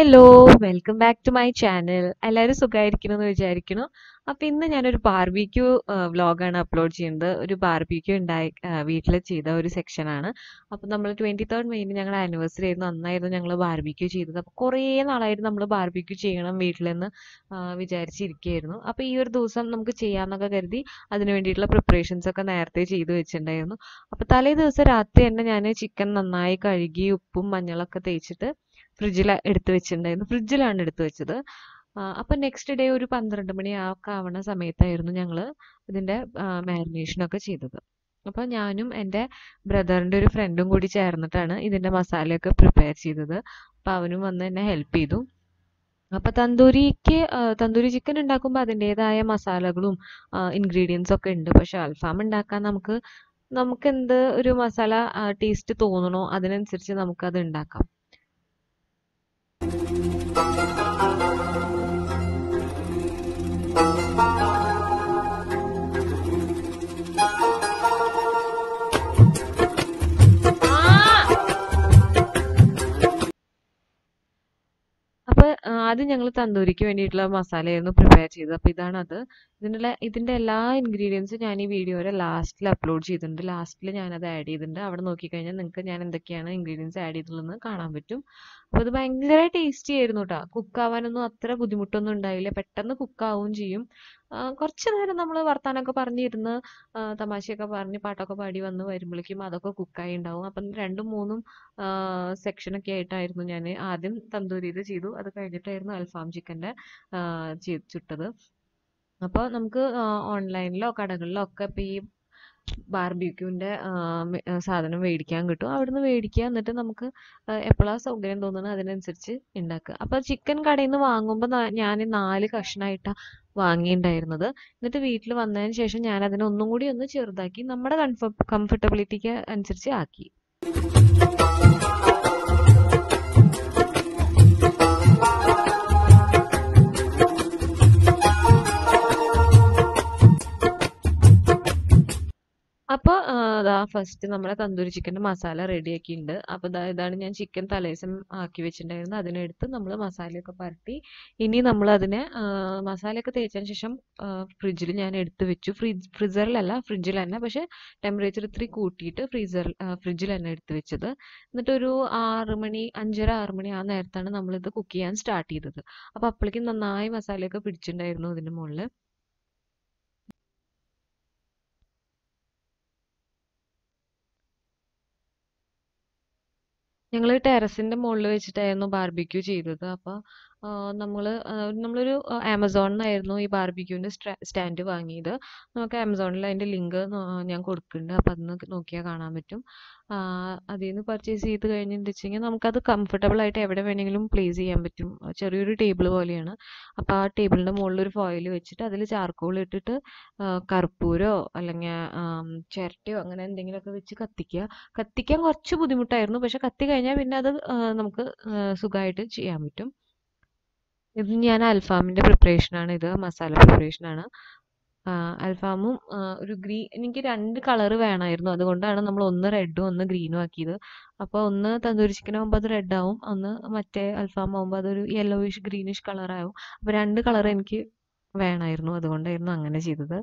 Hello welcome back to my channel എല്ലാവരും സുഖമായിരിക്കുന്നു എന്ന് വിചാരിക്കുന്നു അപ്പൊ ഇന്ന് ഞാനൊരു ബാർബിക്യൂ വ്ലോഗാണ് അപ്ലോഡ് ചെയ്യുന്നത് ഒരു ബാർബിക്യൂ ഉണ്ടായി വീട്ടിൽ ചെയ്ത ഒരു സെക്ഷനാണ് അപ്പൊ നമ്മൾ ട്വന്റി തേർഡ് മെയിന് ഞങ്ങളുടെ ആനിവേഴ്സറി ആയിരുന്നു അന്നായിരുന്നു ഞങ്ങൾ ബാർബിക്യൂ ചെയ്തത് അപ്പൊ കുറേ നാളായിട്ട് നമ്മൾ ബാർബിക്യൂ ചെയ്യണം വീട്ടിലെന്ന് വിചാരിച്ചിരിക്കുകയായിരുന്നു അപ്പൊ ഈ ഒരു ദിവസം നമുക്ക് ചെയ്യാന്നൊക്കെ കരുതി അതിന് വേണ്ടിയിട്ടുള്ള പ്രിപ്പറേഷൻസ് ഒക്കെ നേരത്തെ ചെയ്തു വെച്ചിട്ടുണ്ടായിരുന്നു അപ്പൊ തലേ ദിവസം രാത്രി തന്നെ ഞാൻ ചിക്കൻ നന്നായി കഴുകി ഉപ്പും മഞ്ഞളൊക്കെ തേച്ചിട്ട് ഫ്രിഡ്ജിൽ എടുത്തു വെച്ചിട്ടുണ്ടായിരുന്നു ഫ്രിഡ്ജിലാണ് എടുത്തു വെച്ചത് അപ്പൊ നെക്സ്റ്റ് ഡേ ഒരു പന്ത്രണ്ട് മണി ഒക്കെ ആവണ സമയത്തായിരുന്നു ഞങ്ങൾ ഇതിന്റെ മാരിനേഷൻ ഒക്കെ ചെയ്തത് അപ്പൊ ഞാനും എൻ്റെ ബ്രദറിന്റെ ഒരു ഫ്രണ്ടും കൂടി ചേർന്നിട്ടാണ് ഇതിന്റെ മസാലയൊക്കെ പ്രിപ്പയർ ചെയ്തത് അപ്പൊ അവനും വന്ന് എന്നെ ഹെൽപ്പ് ചെയ്തു അപ്പൊ തന്തൂരിക്ക് തന്തൂരി ചിക്കൻ ഉണ്ടാക്കുമ്പോൾ അതിൻ്റെതായ മസാലകളും ഇൻഗ്രീഡിയൻസ് ഒക്കെ ഉണ്ട് പക്ഷെ അൽഫാം ഉണ്ടാക്കാൻ നമുക്ക് നമുക്ക് എന്ത് ഒരു മസാല ടേസ്റ്റ് തോന്നണോ അതിനനുസരിച്ച് നമുക്ക് അത് ഉണ്ടാക്കാം അപ്പൊ ആദ്യം ഞങ്ങൾ തന്തൂരിക്ക് വേണ്ടിയിട്ടുള്ള മസാലയായിരുന്നു പ്രിപ്പയർ ചെയ്തത് അപ്പൊ ഇതാണ് അത് ഇതിൻ്റെ ഇതിന്റെ എല്ലാ ഇൻഗ്രീഡിയൻസും ഞാൻ ഈ വീഡിയോയുടെ ലാസ്റ്റിൽ അപ്ലോഡ് ചെയ്തിട്ടുണ്ട് ലാസ്റ്റിൽ ഞാൻ അത് ആഡ് ചെയ്തിട്ടുണ്ട് അവിടെ നോക്കിക്കഴിഞ്ഞാൽ നിങ്ങൾക്ക് ഞാൻ എന്തൊക്കെയാണ് ഇൻഗ്രീഡിയൻസ് ആഡ് ചെയ്തിട്ടുള്ളതെന്ന് കാണാൻ പറ്റും അപ്പോൾ അത് ഭയങ്കര ടേസ്റ്റി ആയിരുന്നു കേട്ടോ കുക്ക് ആവാനൊന്നും അത്ര ബുദ്ധിമുട്ടൊന്നും ഉണ്ടായില്ല പെട്ടെന്ന് കുക്ക് ആവുകയും ചെയ്യും കുറച്ച് നേരം നമ്മൾ വർത്താനമൊക്കെ പറഞ്ഞിരുന്ന് തമാശയൊക്കെ പറഞ്ഞ് പാട്ടൊക്കെ പാടി വന്ന് വരുമ്പോഴേക്കും അതൊക്കെ കുക്കായി ഉണ്ടാവും അപ്പം രണ്ടും മൂന്നും സെക്ഷനൊക്കെ ആയിട്ടായിരുന്നു ഞാൻ ആദ്യം തന്തൂരിയിൽ ചെയ്തു അത് കഴിഞ്ഞിട്ടായിരുന്നു അൽഫാം ചിക്കൻ്റെ ചുട്ടത് അപ്പോൾ നമുക്ക് ഓൺലൈനിലോ കടകളിലോ ഒക്കെ ഇപ്പോൾ ഈ ബാർബിക്യൂവിൻ്റെ സാധനം മേടിക്കാൻ കിട്ടും അവിടുന്ന് മേടിക്കുക എന്നിട്ട് നമുക്ക് എപ്പോഴാണ് സൗകര്യം തോന്നുന്നത് അതിനനുസരിച്ച് ഉണ്ടാക്കുക അപ്പോൾ ചിക്കൻ കടയിൽ നിന്ന് വാങ്ങുമ്പോൾ ഞാൻ നാല് കഷ്ണമായിട്ടാണ് വാങ്ങിയിട്ടുണ്ടായിരുന്നത് എന്നിട്ട് വീട്ടിൽ വന്നതിന് ശേഷം ഞാൻ അതിനെ ഒന്നും കൂടി ഒന്ന് ചെറുതാക്കി നമ്മുടെ കംഫ കംഫർട്ടബിലിറ്റിക്ക് അനുസരിച്ച് ആക്കി അപ്പോൾ അതാ ഫസ്റ്റ് നമ്മുടെ തന്തൂരി ചിക്കൻ്റെ മസാല റെഡി ആക്കിയിട്ടുണ്ട് അപ്പോൾ ഇതാ ഇതാണ് ഞാൻ ചിക്കൻ തലേദിവസം ആക്കി വെച്ചിട്ടുണ്ടായിരുന്നത് അതിനെടുത്ത് നമ്മൾ മസാലയൊക്കെ പരട്ടി ഇനി നമ്മൾ അതിനെ മസാലയൊക്കെ തേച്ചതിന് ശേഷം ഫ്രിഡ്ജിൽ ഞാൻ എടുത്ത് വെച്ചു ഫ്രിഡ്ജ് ഫ്രീസറിലല്ല ഫ്രിഡ്ജിൽ തന്നെ പക്ഷേ ടെമ്പറേച്ചർ ഇത്തിരി കൂട്ടിയിട്ട് ഫ്രീസർ ഫ്രിഡ്ജിൽ തന്നെ എടുത്ത് വെച്ചത് എന്നിട്ട് ഒരു ആറ് മണി അഞ്ചര ആറ് മണി ആ നേരത്താണ് നമ്മളിത് കുക്ക് ചെയ്യാൻ സ്റ്റാർട്ട് ചെയ്തത് അപ്പോൾ അപ്പോഴേക്കും നന്നായി മസാലയൊക്കെ പിടിച്ചിട്ടുണ്ടായിരുന്നു ഇതിൻ്റെ മുകളിൽ ഞങ്ങൾ ടെറസിന്റെ മുകളിൽ വെച്ചിട്ടായിരുന്നു ബാർബിക്യൂ ചെയ്തത് അപ്പോൾ നമ്മൾ നമ്മളൊരു ആമസോണിൽ നിന്നായിരുന്നു ഈ ബാർബിക്യൂവിൻ്റെ സ്റ്റാൻഡ് വാങ്ങിയത് നമുക്ക് ആമസോണിൽ അതിൻ്റെ ലിങ്ക് ഞാൻ കൊടുക്കുന്നുണ്ട് അപ്പോൾ അതൊന്ന് നോക്കിയാൽ കാണാൻ പറ്റും അതിൽ നിന്ന് പർച്ചേസ് ചെയ്ത് കഴിഞ്ഞിട്ട് വെച്ചെങ്കിൽ നമുക്കത് കംഫർട്ടബിൾ ആയിട്ട് എവിടെ വേണമെങ്കിലും പ്ലേസ് ചെയ്യാൻ പറ്റും ചെറിയൊരു ടേബിൾ പോലെയാണ് അപ്പോൾ ആ ടേബിളിൻ്റെ മുകളിൽ ഒരു ഫോയിൽ വെച്ചിട്ട് അതിൽ ചാർക്കോൾ ഇട്ടിട്ട് കർപ്പൂരോ അല്ലെങ്കിൽ ചിരട്ടയോ അങ്ങനെ എന്തെങ്കിലുമൊക്കെ വെച്ച് കത്തിക്കുക കത്തിക്കാൻ കുറച്ച് ബുദ്ധിമുട്ടായിരുന്നു പക്ഷെ കത്തി കഴിഞ്ഞാൽ പിന്നെ അത് നമുക്ക് സുഖമായിട്ട് ചെയ്യാൻ പറ്റും ഇത് ഞാൻ അൽഫാമിൻ്റെ പ്രിപ്പറേഷനാണ് ഇത് മസാല പ്രിപ്പറേഷനാണ് അൽഫാമും ഒരു ഗ്രീൻ എനിക്ക് രണ്ട് കളർ വേണമായിരുന്നു അതുകൊണ്ടാണ് നമ്മൾ ഒന്ന് റെഡും ഒന്ന് ഗ്രീനും ആക്കിയത് അപ്പോൾ ഒന്ന് തന്തൂരി ചിക്കൻ ആകുമ്പോൾ അത് റെഡ് ആവും ഒന്ന് മറ്റേ അൽഫാം ആകുമ്പോൾ അതൊരു യെല്ലോയിഷ് ഗ്രീനിഷ് കളർ ആവും അപ്പോൾ രണ്ട് കളർ എനിക്ക് വേണമായിരുന്നു അതുകൊണ്ടായിരുന്നു അങ്ങനെ ചെയ്തത്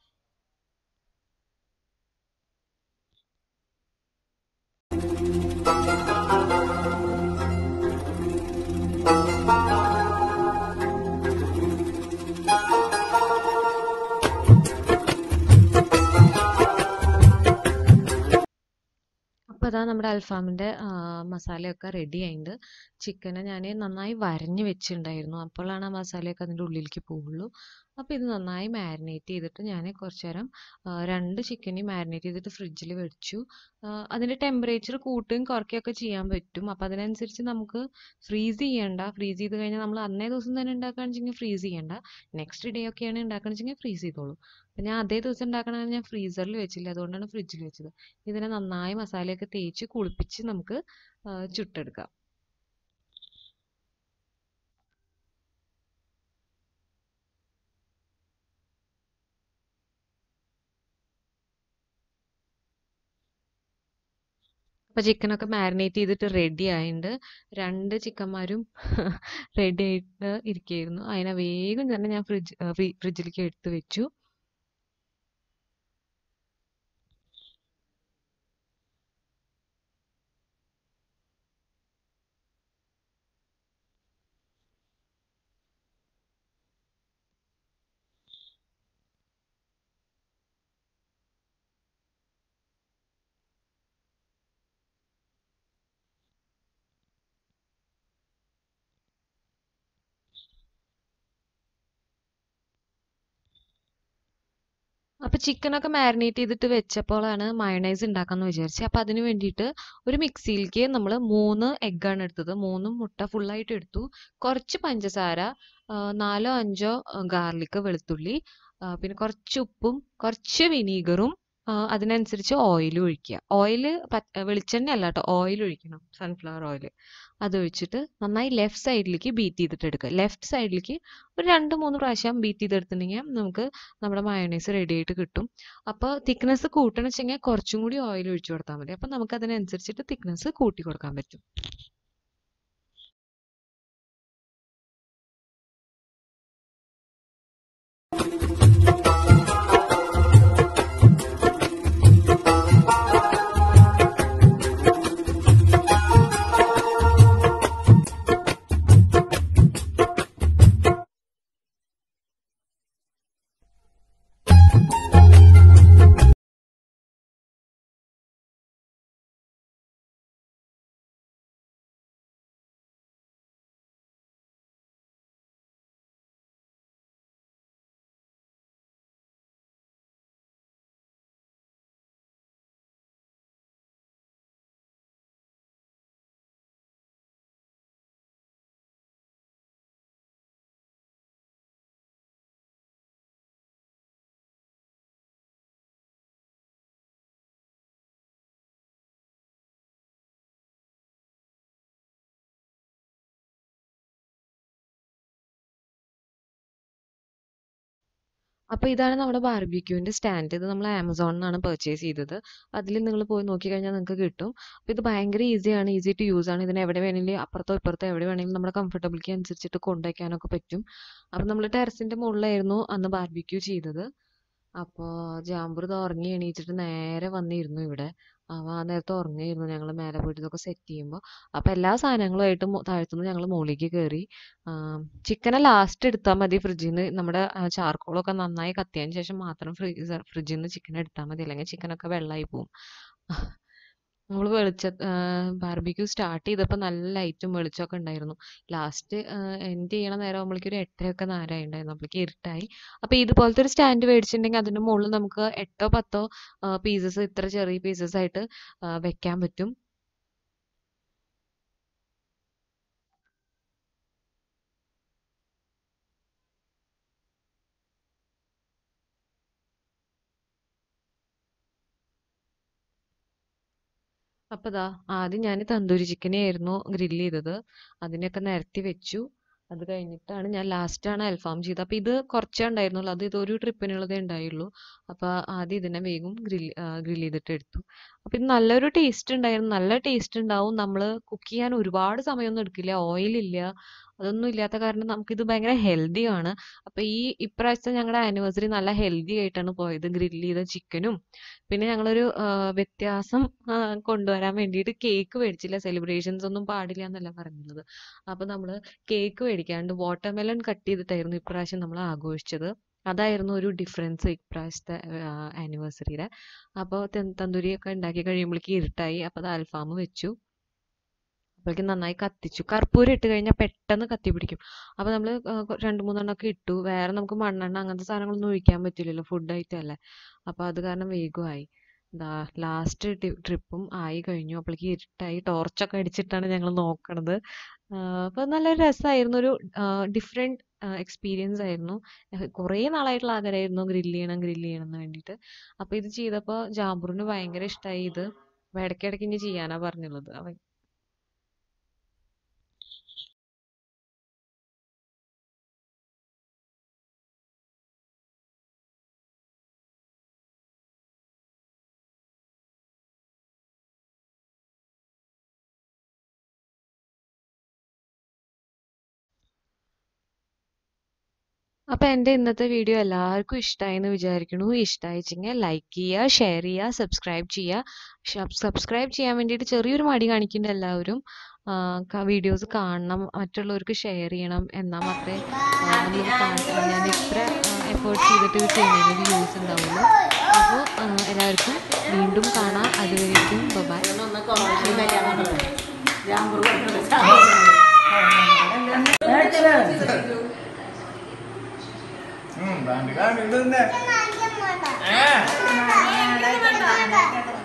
അപ്പോൾ അതാ നമ്മുടെ അൽഫാമിൻ്റെ മസാലയൊക്കെ റെഡി ആയിട്ടുണ്ട് ചിക്കനെ ഞാൻ നന്നായി വരഞ്ഞ് വെച്ചിട്ടുണ്ടായിരുന്നു അപ്പോഴാണ് ആ മസാലയൊക്കെ അതിൻ്റെ ഉള്ളിലേക്ക് പോവുള്ളൂ അപ്പോൾ ഇത് നന്നായി മാരിനേറ്റ് ചെയ്തിട്ട് ഞാൻ കുറച്ച് നേരം രണ്ട് ചിക്കനെയും മാരിനേറ്റ് ചെയ്തിട്ട് ഫ്രിഡ്ജിൽ വെച്ചു അതിൻ്റെ ടെമ്പറേച്ചർ കൂട്ടുകയും കുറയ്ക്കുകയൊക്കെ ചെയ്യാൻ പറ്റും അപ്പോൾ അതിനനുസരിച്ച് നമുക്ക് ഫ്രീസ് ചെയ്യണ്ട ഫ്രീസ് ചെയ്ത് കഴിഞ്ഞാൽ നമ്മൾ അന്നേ ദിവസം തന്നെ ഉണ്ടാക്കുകയാണെന്ന് വെച്ചെങ്കിൽ ഫ്രീസ് ചെയ്യണ്ട നെക്സ്റ്റ് ഡേ ഒക്കെയാണ് ഉണ്ടാക്കുകയെന്ന് വെച്ചെങ്കിൽ ഫ്രീസ് ചെയ്തോളൂ അപ്പം ഞാൻ അതേ ദിവസം ഉണ്ടാക്കണമെന്ന് ഞാൻ ഫ്രീസറിൽ വെച്ചില്ല അതുകൊണ്ടാണ് ഫ്രിഡ്ജിൽ വെച്ചത് ഇതിനെ നന്നായി മസാലയൊക്കെ തേച്ച് കുളിപ്പിച്ച് നമുക്ക് ചുട്ടെടുക്കാം അപ്പോൾ ചിക്കനൊക്കെ മാരിനേറ്റ് ചെയ്തിട്ട് റെഡി ആയിട്ടുണ്ട് രണ്ട് ചിക്കന്മാരും റെഡി ആയിട്ട് ഇരിക്കുകയായിരുന്നു അതിനെ വേഗം തന്നെ ഞാൻ ഫ്രിഡ്ജ് ഫ്രിഡ്ജിലേക്ക് എടുത്ത് വെച്ചു അപ്പോൾ ചിക്കനൊക്കെ മാരിനേറ്റ് ചെയ്തിട്ട് വെച്ചപ്പോഴാണ് മയണൈസ് ഉണ്ടാക്കാമെന്ന് വിചാരിച്ചത് അപ്പോൾ അതിന് വേണ്ടിയിട്ട് ഒരു മിക്സിയിലേക്ക് നമ്മൾ മൂന്ന് എഗ്ഗാണ് എടുത്തത് മൂന്നും മുട്ട ഫുള്ളായിട്ട് എടുത്തു കുറച്ച് പഞ്ചസാര നാലോ അഞ്ചോ ഗാർലിക് വെളുത്തുള്ളി പിന്നെ കുറച്ച് ഉപ്പും കുറച്ച് വിനീഗറും അതിനനുസരിച്ച് ഓയിൽ ഒഴിക്കുക ഓയിൽ വെളിച്ചെണ്ണ അല്ല കേട്ടോ ഓയിൽ ഒഴിക്കണം സൺഫ്ലവർ ഓയിൽ അതൊഴിച്ചിട്ട് നന്നായി ലെഫ്റ്റ് സൈഡിലേക്ക് ബീറ്റ് ചെയ്തിട്ട് എടുക്കുക ലെഫ്റ്റ് സൈഡിലേക്ക് ഒരു രണ്ട് മൂന്ന് പ്രാവശ്യം ബീറ്റ് ചെയ്തെടുത്തിട്ടുണ്ടെങ്കിൽ നമുക്ക് നമ്മുടെ മയോണൈസ് റെഡി ആയിട്ട് കിട്ടും അപ്പോൾ തിക്നെസ് കൂട്ടണം വെച്ചെങ്കിൽ കുറച്ചും കൂടി ഓയിൽ ഒഴിച്ചു കൊടുത്താൽ മതി അപ്പം നമുക്ക് അതിനനുസരിച്ചിട്ട് തിക്നെസ് കൂട്ടി കൊടുക്കാൻ പറ്റും അപ്പോൾ ഇതാണ് നമ്മുടെ ബാർബിക്യൂവിൻ്റെ സ്റ്റാൻഡ് ഇത് നമ്മൾ ആമസോണിൽ നിന്നാണ് പർച്ചേസ് ചെയ്തത് അതിൽ നിങ്ങൾ പോയി നോക്കിക്കഴിഞ്ഞാൽ നിങ്ങൾക്ക് കിട്ടും അപ്പോൾ ഇത് ഭയങ്കര ഈസിയാണ് ഈസി ടു യൂസ് ആണ് ഇതിന് എവിടെ വേണമെങ്കിലും അപ്പുറത്തോ ഇപ്പുറത്തോ എവിടെ വേണമെങ്കിലും നമ്മുടെ കംഫർട്ടബിലിറ്റി അനുസരിച്ചിട്ട് കൊണ്ടുവയ്ക്കാനൊക്കെ പറ്റും അപ്പോൾ നമ്മൾ ടെറസിൻ്റെ മുകളിലായിരുന്നു അന്ന് ബാർബിക്യൂ ചെയ്തത് അപ്പോൾ ജാമ്പൂർ ഇത് ഉറങ്ങി എണീച്ചിട്ട് നേരെ വന്നിരുന്നു ഇവിടെ അവൻ ആ നേരത്തെ ഉറങ്ങിയിരുന്നു ഞങ്ങൾ മേലെ പോയിട്ട് ഇതൊക്കെ സെറ്റ് ചെയ്യുമ്പോൾ അപ്പോൾ എല്ലാ സാധനങ്ങളുമായിട്ടും താഴത്തുനിന്ന് ഞങ്ങൾ മുകളിലേക്ക് കയറി ചിക്കനെ ലാസ്റ്റ് എടുത്താൽ മതി ഫ്രിഡ്ജിൽ നിന്ന് നമ്മുടെ ചാർക്കോളൊക്കെ നന്നായി കത്തിയതിന് ശേഷം മാത്രം ഫ്രീസർ ഫ്രിഡ്ജിൽ നിന്ന് ചിക്കൻ എടുത്താൽ മതി അല്ലെങ്കിൽ ചിക്കനൊക്കെ വെള്ളമായി പോവും നമ്മൾ വെളിച്ച ബാർബിക്യൂ സ്റ്റാർട്ട് ചെയ്തപ്പോൾ നല്ല ലൈറ്റും വെളിച്ചമൊക്കെ ഉണ്ടായിരുന്നു ലാസ്റ്റ് എൻഡ് ചെയ്യണ നേരം ആകുമ്പോഴേക്കും ഒരു എട്ടരയൊക്കെ നേരമായി ഉണ്ടായിരുന്നു അപ്പോഴേക്കും ഇരുട്ടായി അപ്പോൾ ഇതുപോലത്തെ ഒരു സ്റ്റാൻഡ് മേടിച്ചിട്ടുണ്ടെങ്കിൽ അതിൻ്റെ മുകളിൽ നമുക്ക് എട്ടോ പത്തോ പീസസ് ഇത്ര ചെറിയ പീസസ് ആയിട്ട് വെക്കാൻ പറ്റും അപ്പോൾ ദാ ആദ്യം ഞാൻ തന്തൂരി ചിക്കനെ ആയിരുന്നു ഗ്രില്ല് ചെയ്തത് അതിനെയൊക്കെ നിരത്തി വെച്ചു അത് കഴിഞ്ഞിട്ടാണ് ഞാൻ ലാസ്റ്റാണ് അൽഫാം ചെയ്തത് അപ്പോൾ ഇത് കുറച്ചേ ഉണ്ടായിരുന്നുള്ളൂ അത് ഇതൊരു ട്രിപ്പിനുള്ളതേ ഉണ്ടായുള്ളൂ അപ്പോൾ ആദ്യം ഇതിനെ വേഗം ഗ്രില്ല് ഗ്രില്ല് ചെയ്തിട്ട് എടുത്തു അപ്പോൾ ഇത് നല്ലൊരു ടേസ്റ്റ് ഉണ്ടായിരുന്നു നല്ല ടേസ്റ്റ് ഉണ്ടാവും നമ്മൾ കുക്ക് ചെയ്യാൻ ഒരുപാട് സമയമൊന്നും എടുക്കില്ല ഓയിലില്ല അതൊന്നും ഇല്ലാത്ത കാരണം നമുക്കിത് ഭയങ്കര ഹെൽത്തിയാണ് അപ്പോൾ ഈ ഇപ്രാവശ്യത്തെ ഞങ്ങളുടെ ആനിവേഴ്സറി നല്ല ഹെൽത്തി ആയിട്ടാണ് പോയത് ഗ്രില്ല് ചെയ്ത ചിക്കനും പിന്നെ ഞങ്ങളൊരു വ്യത്യാസം കൊണ്ടുവരാൻ വേണ്ടിയിട്ട് കേക്ക് മേടിച്ചില്ല സെലിബ്രേഷൻസ് ഒന്നും പാടില്ല എന്നല്ല പറഞ്ഞത് അപ്പോൾ നമ്മൾ കേക്ക് മേടിക്കാണ്ട് വാട്ടർമെലൺ കട്ട് ചെയ്തിട്ടായിരുന്നു ഇപ്രാവശ്യം നമ്മൾ ആഘോഷിച്ചത് അതായിരുന്നു ഒരു ഡിഫറൻസ് ഇപ്രാവശ്യത്തെ ആനിവേഴ്സറിയുടെ അപ്പോൾ തന്തൂരിയൊക്കെ ഉണ്ടാക്കി കഴിയുമ്പോഴേക്ക് ഇരുട്ടായി അപ്പോൾ അത് അൽഫാം വെച്ചു അപ്പോഴേക്കും നന്നായി കത്തിച്ചു കർപ്പൂരം ഇട്ട് കഴിഞ്ഞാൽ പെട്ടെന്ന് കത്തി പിടിക്കും അപ്പോൾ നമ്മൾ രണ്ട് മൂന്നെണ്ണമൊക്കെ ഇട്ടു വേറെ നമുക്ക് മണ്ണെണ്ണ അങ്ങനത്തെ സാധനങ്ങളൊന്നും ഒഴിക്കാൻ പറ്റില്ലല്ലോ ഫുഡ് ഐറ്റം അല്ലേ അപ്പോൾ അത് കാരണം വേഗമായി ദാ ലാസ്റ്റ് ട്രിപ്പും ആയി കഴിഞ്ഞു അപ്പോഴേക്ക് ഇരുട്ടായി ടോർച്ചൊക്കെ അടിച്ചിട്ടാണ് ഞങ്ങൾ നോക്കണത് അപ്പോൾ നല്ലൊരു രസമായിരുന്നു ഒരു ഡിഫറെൻറ്റ് എക്സ്പീരിയൻസ് ആയിരുന്നു കുറേ നാളായിട്ടുള്ള ആഗ്രഹമായിരുന്നു ഗ്രില്ല് ചെയ്യണം ഗ്രില്ല് ചെയ്യണം എന്ന് വേണ്ടിയിട്ട് അപ്പോൾ ഇത് ചെയ്തപ്പോൾ ജാമ്പൂറിന് ഭയങ്കര ഇഷ്ടമായി ഇത് ഇടയ്ക്കിടയ്ക്ക് ഇനി ചെയ്യാനാണ് പറഞ്ഞുള്ളത് അവൻ അപ്പോൾ എൻ്റെ ഇന്നത്തെ വീഡിയോ എല്ലാവർക്കും ഇഷ്ടമായി എന്ന് വിചാരിക്കുന്നു ഇഷ്ടമായിച്ചെങ്കിൽ ലൈക്ക് ചെയ്യുക ഷെയർ ചെയ്യുക സബ്സ്ക്രൈബ് ചെയ്യുക സബ്സ്ക്രൈബ് ചെയ്യാൻ വേണ്ടിയിട്ട് ചെറിയൊരു മടി കാണിക്കേണ്ട എല്ലാവരും വീഡിയോസ് കാണണം മറ്റുള്ളവർക്ക് ഷെയർ ചെയ്യണം എന്നാൽ മാത്രമേ നമ്മൾ ഞാൻ ഇത്ര എഫേർട്ട് ചെയ്തിട്ട് ഇത് ചെയ്യുന്നതിന് ഒരു യൂസ് ഉണ്ടാവുള്ളൂ അപ്പോൾ എല്ലാവർക്കും വീണ്ടും കാണാം അതുവരേക്കും bye Hmm, bantu kan itu nih. Nah, nah, nah, nah, nah, nah, nah, nah, nah,